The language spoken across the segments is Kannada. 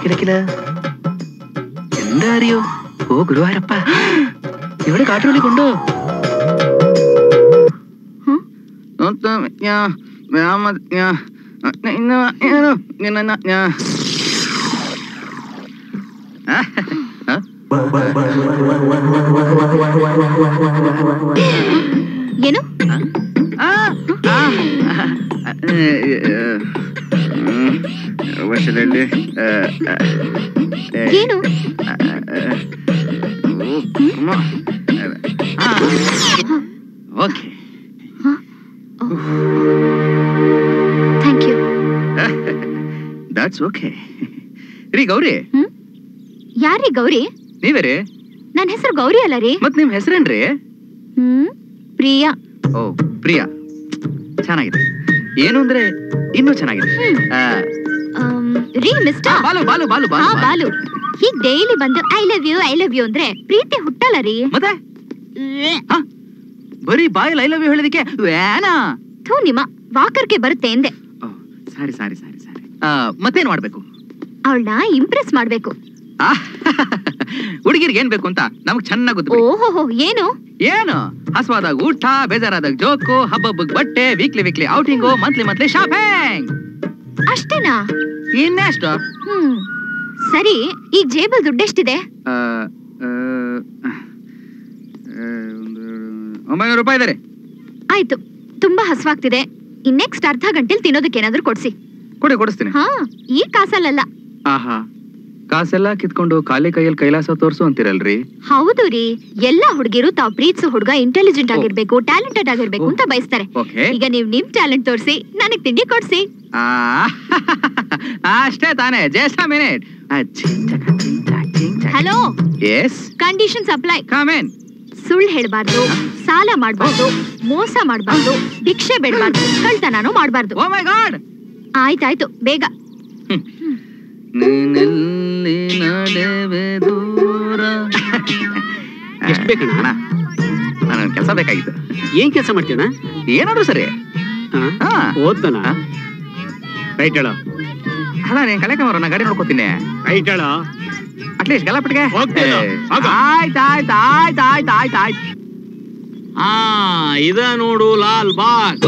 കിടക്കില്ല എന്താ അറിയോ ഓ ഗുരുവായൂരപ്പ ഇവിടെ കാട്ടുപള്ളി കൊണ്ടോ ಏನು ವರ್ಷದಲ್ಲಿ ಏನು okay thank you that's okay ರೀ ಗೌರಿ ಯಾರೀ ಗೌರಿ ನೀವೇ ರೀ ನನ್ನ ಹೆಸರು ಗೌರಿ ಅಲ್ಲ ರೀ ಮತ್ ನಿಮ್ ಹೆಸರೇನ್ರಿ ಹ್ಮ್ ಪ್ರಿಯಾ ಓ ಪ್ರಿಯಾ ಚೆನ್ನಾಗಿದೆ ಏನು ಅಂದ್ರೆ ಇನ್ನೂ ಚೆನ್ನಾಗಿದೆ ಆ, ಆಮ್, ರೀ ಮಿಸ್ಟರ್ ಬಾಲು ಬಾಲು ಬಾಲು ಹಾ ಬಾಲು ಬಾಲು ಹೀಗ್ ಡೈಲಿ ಬಂದು I love you I love you ಅಂದ್ರೆ ಪ್ರೀತಿ ಹುಟ್ಟಲ್ಲ ರೀ ಮತ್ತೆ ಆ, ಬರೀ ಬಾಯಲ್ಲಿ ಐ ಲವ್ ಯು ಹೇಳಿದಕ್ಕೆ ಏನಾ ಥೂ ನಿಮ್ಮ ವಾಕರ್ಗೆ ಬರುತ್ತೆ ಎಂದೆ ಸಾರಿ ಸಾರಿ ಸಾರಿ ಸಾರಿ ಮತ್ತೇನ್ ಮಾಡ್ಬೇಕು ಅವಳನ್ನ ಇಂಪ್ರೆಸ್ ಮಾಡ್ಬೇಕು ಹುಡುಗಿರ್ಗೆ ಏನ್ ಬೇಕು ಅಂತ ನಮಗ್ ಚೆನ್ನಾಗ್ ಗೊತ್ತು ಬಿಡಿ. ಓಹೋ ಏನು ಏನು ಹಸ್ವಾದಾಗ ಊಟ ಬೇಜಾರಾದಾಗ ಜೋಕು ಹಬ್ಬಬ್ಬಗ್ ಬಟ್ಟೆ weekly weekly outing monthly monthly shopping ಅಷ್ಟೇನಾ ಇನ್ನೆಷ್ಟು ಹ್ಮ್ ಸರಿ ಈಗ ಜೇಬಲ್ ದುಡ್ಡೆಷ್ಟಿದೆ ಆ, ಆ, ಆ, ಒಂದು ಒಂಬೈನೂರು ರೂಪಾಯಿ ಇದೆ ರೀ ಆಯ್ತು ತುಂಬಾ ಹಸ್ವಾಗ್ತಿದೆ ಇನ್ ನೆಕ್ಸ್ಟ್ ಅರ್ಧ ಗಂಟೆಲ್ ತಿನ್ನೋದಕ್ಕೆ ಏನಾದ್ರೂ ಕೊಡ್ಸಿ ಕೊಡಿ ಕೊಡಿಸ್ತೀನಿ ಹಾ ಈ ಕಾಸಲ್ಲಲ್ಲ ಆಹಾ ಕಾಸೆಲ್ಲ ಕಿತ್ಕೊಂಡು ಖಾಲಿ ಕೈಯಲ್ಲಿ ಕೈಲಾಸ ತೋರ್ಸು ಅಂತಿರಲ್ರಿ ಹೌದು ರೀ ಎಲ್ಲಾ ಹುಡುಗಿರು ತಾವ್ ಪ್ರೀತಿಸೋ ಹುಡುಗ ಇಂಟೆಲಿಜೆಂಟ್ ಆಗಿರ್ಬೇಕು ಟ್ಯಾಲೆಂಟೆಡ್ ಆಗಿರ್ಬೇಕು ಅಂತ ಬಯಸ್ತಾರೆ ಓಕೆ ಈಗ ನೀವ್ ನಿಮ್ ಟ್ಯಾಲೆಂಟ್ ತೋರಿಸಿ ನನಗ್ ತಿಂಡಿ ಕೊಡ್ಸಿ ಆ, ಅಷ್ಟೇ ತಾನೇ just a minute hello yes conditions apply come on ಸುಳ್ಳು ಹೇಳ್ಬಾರ್ದು ಸಾಲ ಮಾಡ್ಬಾರ್ದು ಮೋಸ ಮಾಡ್ಬಾರ್ದು ಭಿಕ್ಷೆ ಬೇಡಬಾರ್ದು ಕಳ್ತನಾನು ಮಾಡ್ಬಾರ್ದು ಓ ಮೈ ಗಾಡ್ ಆಯ್ತಾಯ್ತು ಬೇಗ ನೀನೆಲ್ಲಿ ನಡೆವೆ ದೂರ ಎಷ್ಟ್ ಬೇಕಣ್ಣ? ಅಣ್ಣ ನನಗೆ ಕೆಲಸ ಬೇಕಾಗಿತ್ತು ಏನ್ ಕೆಲಸ ಮಾಡ್ತೀಯಣ್ಣ ಏನಾದ್ರು ಸರಿ ಹಾ ಓದ್ತಾನ ರೈಟ್ ಹೇಳ ಅಲ್ಲ ನೀನ್ ಕಲೆಕ ನಾ ಗಾಡಿ ನೋಡ್ಕೋತೀನಿ ರೈಟ್ ಹೇಳ ಅಟ್ಲೀಸ್ಟ್ ಗಲಾಪಟ್ಟಿಗೆ ಹೋಗ್ತೀನೋ? ಹೋಗು. ಆಯ್ತು ಆಯ್ತು ಆಯ್ತು ಆಯ್ತು ಆಯ್ತು ಆಯ್ತು ಆ ಇದ ನೋಡು ಲಾಲ್ ಬಾಗ್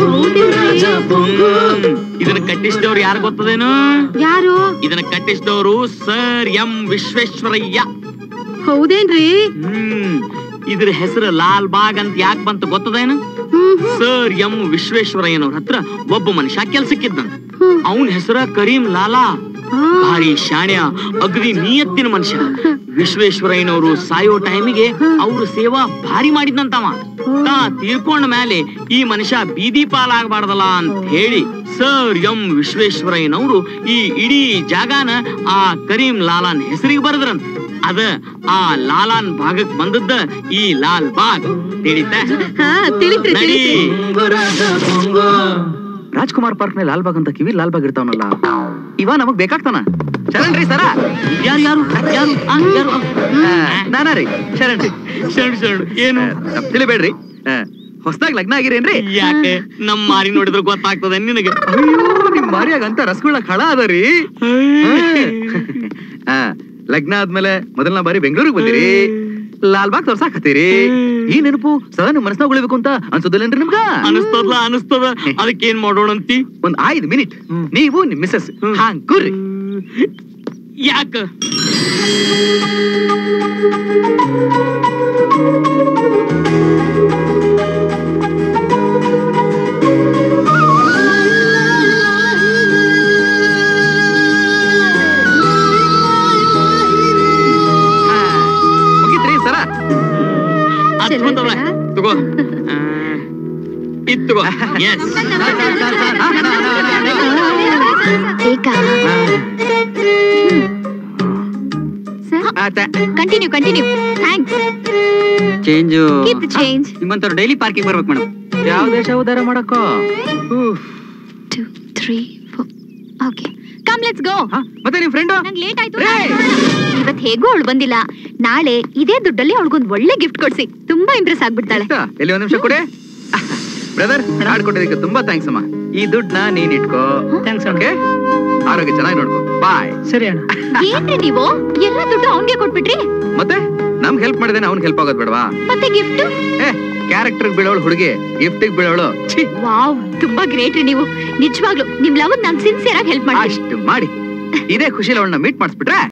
ಇದನ್ನ ಕಟ್ಟಿಸಿದವ್ರು ಯಾರು ಗೊತ್ತದೇನು ಯಾರು ಇದನ್ನ ಕಟ್ಟಿಸಿದವರು ಸರ್ ಎಂ ವಿಶ್ವೇಶ್ವರಯ್ಯ ಹೌದೇನ್ರಿ ಹ್ಮ್ ಇದ್ರ ಹೆಸರು ಲಾಲ್ ಬಾಗ್ ಅಂತ ಯಾಕೆ ಬಂತು ಗೊತ್ತದೇನು ಸರ್ ಎಂ ವಿಶ್ವೇಶ್ವರಯ್ಯನವ್ರ ಹತ್ರ ಒಬ್ಬ ಮನುಷ್ಯ ಕೆಲ್ಸಕ್ಕಿದ್ದಂತ ಅವನ ಹೆಸರ ಕರೀಂ ಲಾಲಾ ಭಾರಿ ಶಾಣ್ಯ ಅಗದಿ ನಿಯತ್ತಿನ ಮನುಷ್ಯ ವಿಶ್ವೇಶ್ವರಯ್ಯನವರು ಸಾಯೋ ಟೈಮಿಗೆ ಅವ್ರ ಸೇವಾ ಭಾರಿ ಮಾಡಿದ್ನಂತವ ತಾ ತೀರ್ಕೊಂಡ ಮೇಲೆ ಈ ಮನುಷ್ಯ ಬೀದಿ ಪಾಲಾಗಬಾರ್ದಲ್ಲ ಅಂತ ಹೇಳಿ ಸರ್ ಎಂ ವಿಶ್ವೇಶ್ವರಯ್ಯನವರು ಈ ಇಡೀ ಜಾಗಾನ ಆ ಕರೀಂ ಲಾಲಾನ್ ಹೆಸರಿಗೆ ಬರದ್ರಂತ ಅದ ಆ ಲಾಲಾನ್ ಭಾಗಕ್ ಬಂದದ್ದ ಈ ಲಾಲ್ ಬಾಗ್ ತಿಳಿತ ನಡಿ ರಾಜ್ಕುಮಾರ್ ಪಾರ್ಕ್ ನಲ್ಲಿ ಲಾಲ್ಬಾಗ್ ಅಂತ ಕಿವಿ ಲಾಲ್ಬಾಗ್ ಇರ್ತಾವನಲ್ಲ ಇವ ನಮಗ್ ಬೇಕಾಗ್ತಾನ ಶರಣ್ ರೀ ಸರ ಯಾರು ಯಾರು ಯಾರು ಆ, ಯಾರು ನಾನಾ ರೀ ಶರಣ್ ರೀ ಶರಣು ಶರಣು ಏನು ತಪ್ಪ್ ತಿಳಿಬೇಡ್ರಿ ಹೊಸದಾಗಿ ಲಗ್ನ ಆಗಿರೇನ್ರಿ ಯಾಕೆ ನಮ್ ಮಾರಿ ನೋಡಿದ್ರೆ ಗೊತ್ತಾಗ್ತದೆ ನಿನಗೆ ಅಯ್ಯೋ ನಿಮ್ ಮಾರಿಯಾಗ ಅಂತ ರಸಗುಳ್ಳ ಖಳ ಅದ ರೀ ಆ, ಲಗ್ನ ಆದ್ಮೇಲೆ ಮೊದಲನ ಬಾರಿ ಬೆಂಗಳೂರಿಗೆ ಬಂದಿರಿ ಲಾಲ್ಬಾಗ್ ತೋರ್ಸಾಕತ್ತೀರಿ ಈ ನೆನಪು ಸದಾ ನಿಮ್ ಮನಸ್ನಾಗ ಉಳಿಬೇಕು ಅಂತ ಅನ್ಸೋದಿಲ್ಲೇನ್ರಿ ನಿಮ್ಗ ಅನಸ್ತದ ಅನಸ್ತದ ಅದಕ್ಕೇನ್ ಮಾಡೋಣ ಅಂತಿ ಒಂದ್ ಐದ್ ಮಿನಿಟ್ ನೀವು ನಿಮ್ ಮಿಸ್ಸಸ್ ಹಾಂಗ್ ಕೂರ್ರಿ ಯಾಕ ಹಾ, ಮುಗೀತ್ರಿ ಸರ ಅದ್ ಬಂದವ್ರ ತಗೋ ಆ, ಇದ್ ತಗೋ ಎಸ್ ಏಕ sir continue continue thanks change keep the change ನಿಮ್ಮಂತವ್ರು ಡೈಲಿ ಪಾರ್ಕಿಂಗ್ ಬರ್ಬೇಕು ಮೇಡಮ್ ಯಾವ ದೇಶ ಉದ್ಧಾರ ಮಾಡಕ್ಕ two three four okay come let's go ಮತ್ತೆ ನಿಮ್ ಫ್ರೆಂಡ್ ನಂಗೆ ಲೇಟ್ ಆಯ್ತು ಇವತ್ ಹೇಗೂ ಅವಳು ಬಂದಿಲ್ಲ ನಾಳೆ ಇದೇ ದುಡ್ಡಲ್ಲಿ ಅವಳಿಗೊಂದು ಒಳ್ಳೆ ಗಿಫ್ಟ್ ಕೊಡ್ಸಿ ತುಂಬಾ ಇಂಪ್ರೆಸ್ ಆಗ್ಬಿಡ್ತಾಳೆ ಎಲ್ಲಿ ಒಂದ್ ನಿಮಿಷ ಕೊಡಿ ಬ್ರದರ್ ಹಾಡ್ ಕೊಟ್ಟಿದ್ದಕ್ಕೆ ತುಂಬಾ ಥ್ಯಾಂಕ್ಸ್ ಅಮ್ಮ ಈ ದುಡ್ಡನ್ನ ನೀನ್ ಇಟ್ಕೋ ಥ್ಯಾಂಕ್ಸ್ ಓಕೆ ಆರೋಗ್ಯ ಚೆನ್ನಾಗಿ ನೋಡ್ಕೋ ಬಾಯ್ ಸರಿ ಅಣ್ಣ ಏನ್ರಿ ನೀವು ಎಲ್ಲ ದುಡ್ಡು ಅವನ್ಗೆ ಕೊಟ್ಬಿಟ್ರಿ ಮತ್ತೆ ನಮ್ಗೆ ಹೆಲ್ಪ್ ಮಾಡಿದೇನೆ ಅವ್ನ್ ಹೆಲ್ಪ್ ಆಗೋದ್ ಬೇಡವಾ ಮತ್ತೆ ಗಿಫ್ಟ್ ಏ ಕ್ಯಾರೆಕ್ಟರ್ ಬೀಳೋಳು ಹುಡುಗಿ ಗಿಫ್ಟ್ ಬೀಳೋಳು ಛೀ ವಾವ್ ತುಂಬಾ ಗ್ರೇಟ್ ರೀ ನೀವು ನಿಜವಾಗ್ಲು ನಿಮ್ ಲವ್ ನಾನ್ ಸಿನ್ಸಿಯರ್ ಆಗಿ ಹೆಲ್ಪ್ ಮಾಡ್ತೀನಿ ಅಷ್ಟು ಮಾಡಿ ಇದೇ ಖುಷಿಲಿ ಅವಳನ್ನ ಮೀಟ್ ಮಾಡಿಸ್ಬಿಟ್ರೆ